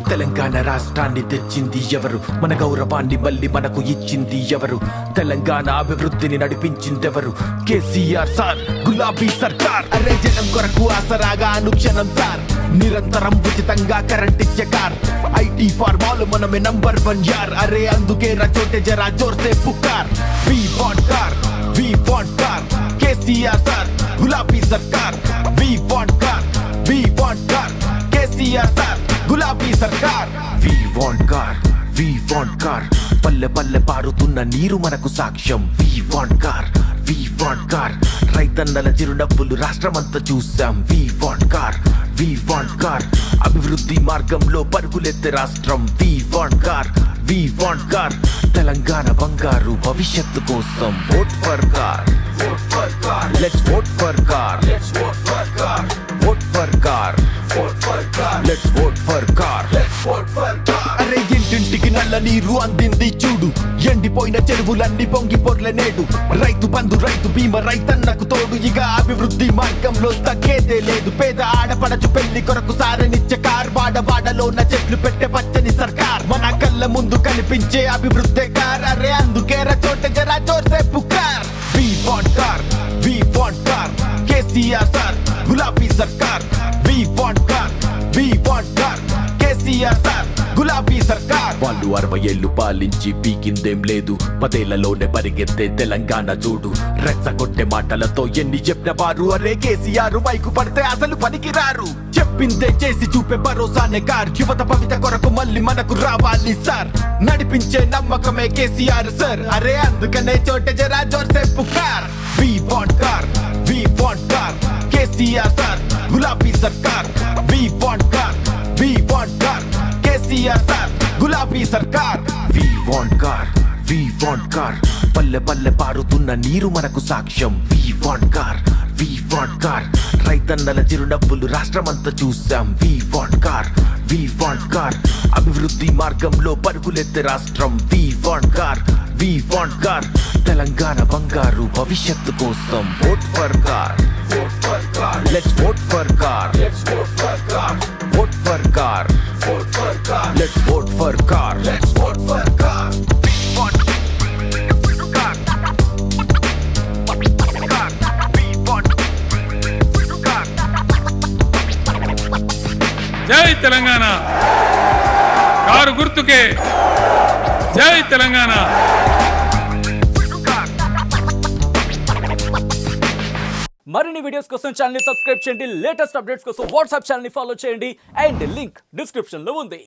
తెలంగాణ రాష్ట్రాన్ని తెచ్చింది ఎవరు మన గౌరవాన్ని మళ్ళీ మనకు ఇచ్చింది ఎవరు తెలంగాణ అభివృద్ధిని నడిపించిందెవరు కేసీఆర్ సార్ గులాబీ సర్కార్ అరే జనం కొరకు ఆసరాగా అనుక్షణం సార్ నిరంతరం ఉచితంగా కరెంట్ ఇచ్చే కార్ ఐటీ ఫార్మాలు మనమే నంబర్ వన్ యార్ అరే అందుకే రచోటే జరా జోర్సే పుకార్ we want car we want car KCR sir గులాబీ సర్కార్ we want car we want car KCR sir గులాబీ సర్కార్ we want car we want car పల్లె పల్లె పారుతున్న నీరు మనకు సాక్ష్యం we want car we want car రైతన్నల చిరునవ్వులు రాష్ట్రమంతా చూసాం we want car we want car అభివృద్ధి మార్గంలో పరుగులెత్తే రాష్ట్రం we want car we want car Telangana బంగారు భవిష్యత్తు కోసం vote for car vote for car let's vote for car let's vote for car vote for car vote for car let's vote for car let's vote for car అరే ఇంటింటికి నల్ల నీరు అందింది చూడు ఎండిపోయిన చెరువులన్నీ పొంగి పొర్ల నేడు రైతు బంధు రైతు బీమా రైతన్నకు తోడు ఇక అభివృద్ధి మార్గంలో తగ్గేదే లేదు పేద ఆడపడచు పెళ్లి కొరకు సారనిచ్చే కార్ వాడవాడలోన చెట్లు పెట్టే పచ్చని సర్కార్ మన కళ్ళ ముందు కనిపించే అభివృద్ధి కార్ అరే అందుకే చోట జరా జోర్సే పుకార్ we want car we want car KCR sir గులాబీ సర్కార్ we want car we want car KCR sir గులాబీ సర్కార్ వాళ్ళు అరవై ఏళ్ళు పాలించి పీకిందేం లేదు పదేళ్లలోనే పరిగెత్తే తెలంగాణ చూడు రెచ్చగొట్టే మాటలతో ఎన్ని చెప్పిన వారు అరే కేసీఆర్ మైకు పడితే అసలు పనికిరారు చెప్పిందే చేసి చూపే భరోసానే కార్ యువత భవిత కొరకు మళ్ళీ మనకు రావాలి సార్ నడిపించే నమ్మకమే కేసీఆర్ సార్ అరే అందుకనే చోట జరా జోర్సే పుకార్ we want car we want car KCR sir గులాబీ సర్కార్ we want car we want car KCR sir గులాబీ సర్కార్ we want car we want car పల్లె పల్లె పారుతున్న నీరు మనకు సాక్ష్యం we want car we want car రైతన్నల చిరునవ్వులు రాష్ట్రమంతా చూసాం we want car we want car అభివృద్ధి మార్గంలో పరుగులెత్తే రాష్ట్రం we want car we want car Telangana బంగారు భవిష్యత్తు కోసం vote for car vote for car let's vote for car let's vote for car vote for car vote for car let's vote for car let's vote for car జై Telangana car గుర్తుకే జై తెలంగాణ మరిన్ని videos కోసం channel subscribe చేయండి latest updates కోసం WhatsApp channel follow చేయండి and link description లో ఉంది